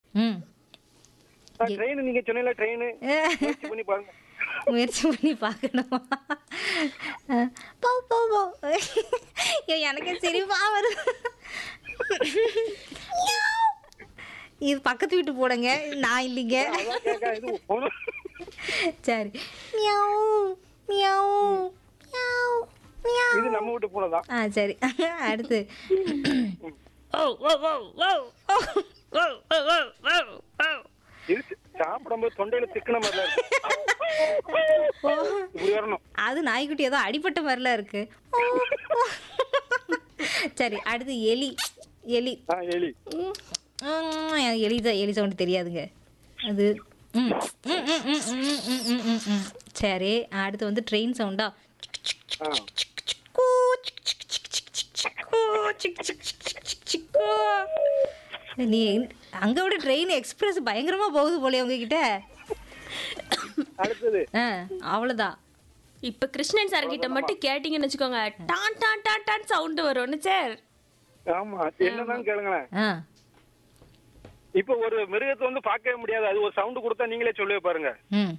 ம் ட்ரெயின் நீங்க சொன்னீங்களா ட்ரெயின் முயற்சி பண்ணி பாருங்க முயற்சி பண்ணி பார்க்கணுமா அஹ், போ போ போ ஐயோ, எனக்கே சிரிப்பா வருது இது பக்கத்து வீட்டு போடுங்க நான் இல்லைங்க அதான் கேட்க இது போதும். சரி மியாவ் மியாவ் மியாவ் மியாவ் இது நம்ம வீட்டு பூனை தான் ஆ சரி அடுத்து ஓ ஓ ஓ ஓ ஓ ஓ ஓ ஓ ஓ இது சாப்பிடும்போது தொண்டையில திக்கின மாதிரிலாம் இருக்கு ஓ இப்படி வரணும் அது நாய்க்குட்டி ஏதோ அடிபட்ட மாதிரிலாம் இருக்கு சரி அடுத்து எலி எலி ஆ எலி ம், ம், எனக்கு எலி தான் எலி சவுண்டு தெரியாதுங்க அது ம், ம், ம், ம், ம், ம், ம், ம், ம். சரி அடுத்து வந்து ட்ரெயின் சவுண்டா ஆ நீ அங்க விட ட்ரெயின் எக்ஸ்பிரஸ் பயங்கரமா போகுது போலே உங்ககிட்ட அடுத்தது ஆ அவ்வளோதான் இப்ப கிருஷ்ணன் சார் கிட்ட மட்டும் கேட்டீங்கன்னு வச்சுக்கோங்க டான் டான் டான் டான் சவுண்ட் வரும்னு சார் ஆமா என்னதான் கேளுங்களேன் ஆ இப்ப ஒரு மிருகத்தை வந்து பார்க்கவே முடியாது அது ஒரு சவுண்ட் கொடுத்தா நீங்களே சொல்லவே பாருங்க ம்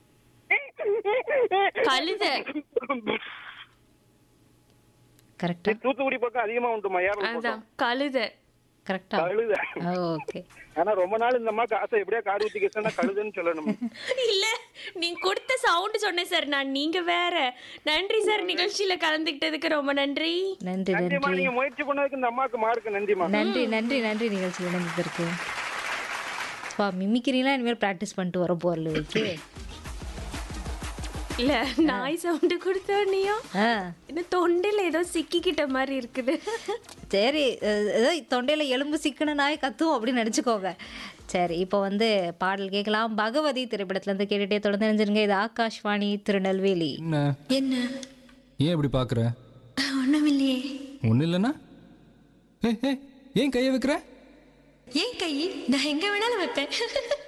கழுத கரெக்டா தூத்துக்குடி பக்கம் அதிகமா உண்டுமா ஏறல அதான் கழுத கரெக்டா கழுத ஓகே ஆனா ரொம்ப நாள் இந்த அம்மா காசை எப்படியா காடு ஊத்தி கேட்டா கழுதுன்னு சொல்லணும் இல்ல நீங்க கொடுத்த சவுண்ட் சொன்னேன் சார் நான் நீங்க வேற நன்றி சார் நிகழ்ச்சியில கலந்துக்கிட்டதுக்கு ரொம்ப நன்றி நன்றி நன்றிமா நன்றி நீங்க முயற்சி பண்ணதுக்கு இந்த அம்மாவுக்கு மார்க் நன்றிமா நன்றி நன்றி நன்றி நிகழ்ச்சியில் இணைந்ததற்கு வா மிமிக்கிறீங்களா இனிமேல் ப்ராக்டிஸ் பண்ணிட்டு வர போறல ஓகே இல்ல நாய் சவுண்ட் கொடுத்தோன்னையும் ஆ இன்னும் தொண்டையில ஏதோ சிக்கிக்கிட்ட மாதிரி இருக்குது சரி அஹ், ஏதோ தொண்டையில் எலும்பு சிக்கன நாய் கத்தும் அப்படின்னு நினச்சிக்கோங்க சரி இப்போ வந்து பாடல் கேட்கலாம் பகவதி திரைப்படத்துலேருந்து கேட்டுகிட்டே தொடர்ந்து நினைஞ்சிருங்க இது ஆகாஷ்வாணி திருநெல்வேலி என்ன என்ன ஏன் இப்படி பார்க்குற ஒண்ணுமில்லையே ஒன்றும் இல்லைன்னா ஏ ஏ ஏன் கையை வைக்கிற ஏன் கை நான் எங்க வேணாலும் வைப்பேன்